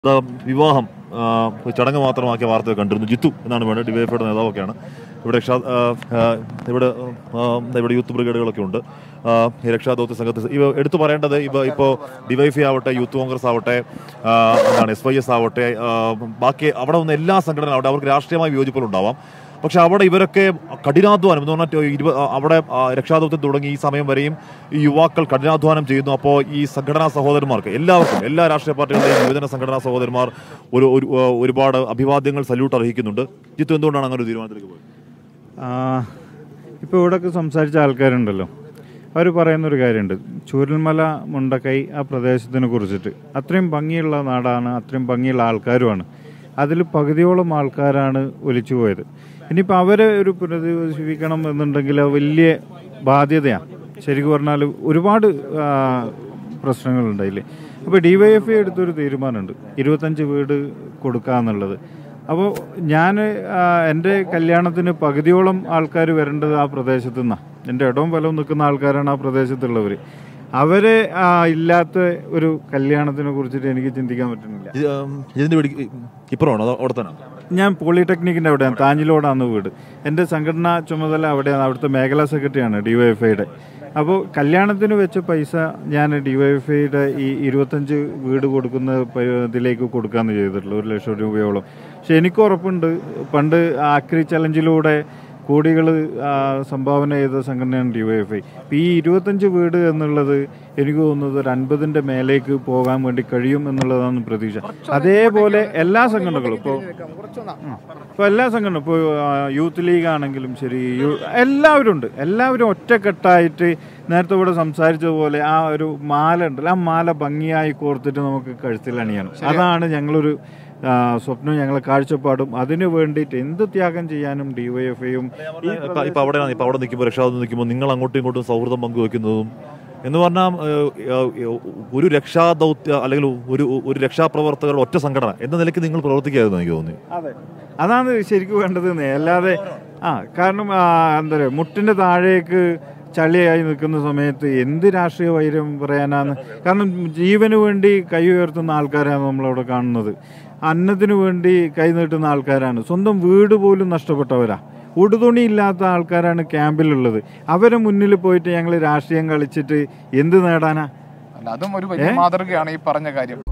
ദാ വിവാഹം ആ, ഒരു ചടങ്ങ് മാത്രമാക്കിയ വാർത്ത കണ്ടിരുന്നു ജിത്തു എന്നാണ് വേണ്ടത് ഡിവൈഫൈയുടെ നേതാവൊക്കെയാണ് ഇവിടെ രക്ഷാ ആ, ആ, ഇവിടെ ആ, ഇവിടെ യൂത്ത് ബ്രിഗേഡുകളൊക്കെ ഉണ്ട് ആ, ഈ രക്ഷാദൗത്യ സംഘത്തിൽ ഇവ എടുത്തു പറയേണ്ടത് ഇവ ഇപ്പോൾ ഡിവൈഫൈ ആവട്ടെ യൂത്ത് കോൺഗ്രസ് ആവട്ടെ ആ, എന്താണ് എസ് വൈ എസ് ആവട്ടെ ആ, ബാക്കി അവിടെ വന്ന എല്ലാ സംഘടനകളും ആവട്ടെ അവർക്ക് രാഷ്ട്രീയമായ വിയോജിപ്പുകളുണ്ടാവാം പക്ഷെ അവിടെ ഇവരൊക്കെ കഠിനാധ്വാനം എന്ന് പറഞ്ഞാൽ ഇരുപ അവിടെ ആ, രക്ഷാദൗത്യം തുടങ്ങി ഈ സമയം വരെയും ഈ യുവാക്കൾ കഠിനാധ്വാനം ചെയ്യുന്നു അപ്പോൾ ഈ സംഘടനാ സഹോദരന്മാർക്ക് എല്ലാവർക്കും എല്ലാ രാഷ്ട്രീയ പാർട്ടികളുടെയും യുവജന സംഘടനാ സഹോദരന്മാർ ഒരു ഒരു ആ, ഒരുപാട് അഭിവാദ്യങ്ങൾ സല്യൂട്ട് അർഹിക്കുന്നുണ്ട് ജിത്തു എന്തുകൊണ്ടാണ് അങ്ങനെ ഒരു തീരുമാനത്തിലേക്ക് പോയത് ഇപ്പോൾ ഇവിടെയൊക്കെ സംസാരിച്ച ആൾക്കാരുണ്ടല്ലോ അവർ പറയുന്നൊരു കാര്യമുണ്ട് ചൂരൽമല മുണ്ടക്കൈ ആ പ്രദേശത്തിനെ കുറിച്ചിട്ട് അത്രയും ഭംഗിയുള്ള നാടാണ് അത്രയും ഭംഗിയുള്ള ആൾക്കാരുമാണ് അതിൽ പകുതിയോളം ആൾക്കാരാണ് ഒലിച്ചു പോയത് ഇനിയിപ്പോൾ അവരെ ഒരു പുനരധിവസിപ്പിക്കണം എന്നുണ്ടെങ്കിൽ അത് വലിയ ബാധ്യതയാണ് ശരിക്കും പറഞ്ഞാൽ ഒരുപാട് ആ, പ്രശ്നങ്ങളുണ്ടായില്ലേ അപ്പോൾ ഡി വൈ എഫ് ഐ എടുത്തൊരു തീരുമാനമുണ്ട് ഇരുപത്തഞ്ച് വീട് കൊടുക്കുക എന്നുള്ളത് അപ്പോൾ ഞാൻ എൻ്റെ കല്യാണത്തിന് പകുതിയോളം ആൾക്കാർ വരേണ്ടത് ആ പ്രദേശത്തു നിന്നാണ് എൻ്റെ ഇടവും വലവും നിൽക്കുന്ന ആൾക്കാരാണ് ആ പ്രദേശത്തുള്ളവർ അവരെ ആ, ഇല്ലാത്ത ഒരു കല്യാണത്തിനെ കുറിച്ചിട്ട് എനിക്ക് ചിന്തിക്കാൻ പറ്റുന്നില്ല ഇത്, ഉം, ഇതിന്റെ വീട് ഇപ്പുറമാണോ അതോ അവിടെ തന്നെ ഞാൻ പോളിടെക്നിക്കിൻ്റെ അവിടെയാണ് താഞ്ഞിലോടാണ് വീട് എൻ്റെ സംഘടനാ ചുമതല അവിടെയാണ് അവിടുത്തെ മേഖലാ സെക്രട്ടറിയാണ് ഡി വൈ എഫ് ഐയുടെ അപ്പോൾ കല്യാണത്തിന് വെച്ച പൈസ ഞാൻ ഡി വൈ എഫ് ഐയുടെ ഈ ഇരുപത്തഞ്ച് വീട് കൊടുക്കുന്ന പ- ഇതിലേക്ക് കൊടുക്കാമെന്ന് ചെയ്തിട്ടുള്ളൂ ഒരു ലക്ഷം രൂപയോളം പക്ഷെ എനിക്ക് ഉറപ്പുണ്ട് പണ്ട് ആക്രി ചലഞ്ചിലൂടെ കോടികൾ സംഭാവന ചെയ്ത സംഘടനയാണ് ഡി വൈ എഫ് ഐ ഈ ഇരുപത്തഞ്ച് വീട് എന്നുള്ളത് എനിക്ക് തോന്നുന്നത് ഒരു അൻപതിൻ്റെ മേലേക്ക് പോകാൻ വേണ്ടി കഴിയും എന്നുള്ളതാണ് പ്രതീക്ഷ അതേപോലെ എല്ലാ സംഘടനകളും ഇപ്പോൾ ഇപ്പോൾ എല്ലാ സംഘടന ഇപ്പോൾ യൂത്ത് ലീഗ് ആണെങ്കിലും ശരി യു- എല്ലാവരും ഉണ്ട് എല്ലാവരും ഒറ്റക്കെട്ടായിട്ട് നേരത്തെ ഇവിടെ സംസാരിച്ചതുപോലെ ആ ഒരു മാല ഉണ്ടല്ലോ ആ മാല ഭംഗിയായി കോർത്തിട്ട് നമുക്ക് കഴുത്തിൽ അണിയണം അതാണ് ഞങ്ങളൊരു ആ, സ്വപ്നം ഞങ്ങളെ കാഴ്ചപ്പാടും അതിനു വേണ്ടിയിട്ട് എന്ത് ത്യാഗം ചെയ്യാനും ഡിവൈഎഫ്ഐയും ഈ ഇപ്പൊ ഇപ്പൊ അവിടെ ഇപ്പൊ അവിടെ നിൽക്കുമ്പോൾ രക്ഷാദൗത്യം നിൽക്കുമ്പോൾ നിങ്ങൾ അങ്ങോട്ടും ഇങ്ങോട്ടും സൗഹൃദം പങ്കുവെക്കുന്നതും എന്ന് പറഞ്ഞാൽ ഏഹ്, ഏഹ്, ഒരു രക്ഷാദൗത്യ അല്ലെങ്കിൽ ഒരു ഒരു രക്ഷാപ്രവർത്തകരുടെ ഒറ്റ സംഘടന എന്ന നിലയ്ക്ക് നിങ്ങൾ പ്രവർത്തിക്കായിരുന്നു എനിക്ക് തോന്നി അതെ അതാണ് ശരിക്കും വേണ്ടത് അല്ലാതെ ആ കാരണം ആ, എന്താ പറയുക മുട്ടിന്റെ താഴേക്ക് ചളിയായി നിൽക്കുന്ന സമയത്ത് എന്ത് രാഷ്ട്രീയ വൈര്യം പറയാനാണ് കാരണം ജീവന് വേണ്ടി കൈ ഉയർത്തുന്ന ആൾക്കാരാണ് നമ്മളവിടെ കാണുന്നത് അന്നത്തിന് വേണ്ടി കൈ നീട്ടുന്ന ആൾക്കാരാണ് സ്വന്തം വീട് പോലും നഷ്ടപ്പെട്ടവരാ ഉടുതുണി ഇല്ലാത്ത ആൾക്കാരാണ് ക്യാമ്പിലുള്ളത് അവരെ മുന്നിൽ പോയിട്ട് ഞങ്ങൾ രാഷ്ട്രീയം കളിച്ചിട്ട് എന്ത് നേടാനാ അല്ല അതും ഒരു വലിയ മാതൃകയാണ് ഈ പറഞ്ഞ കാര്യം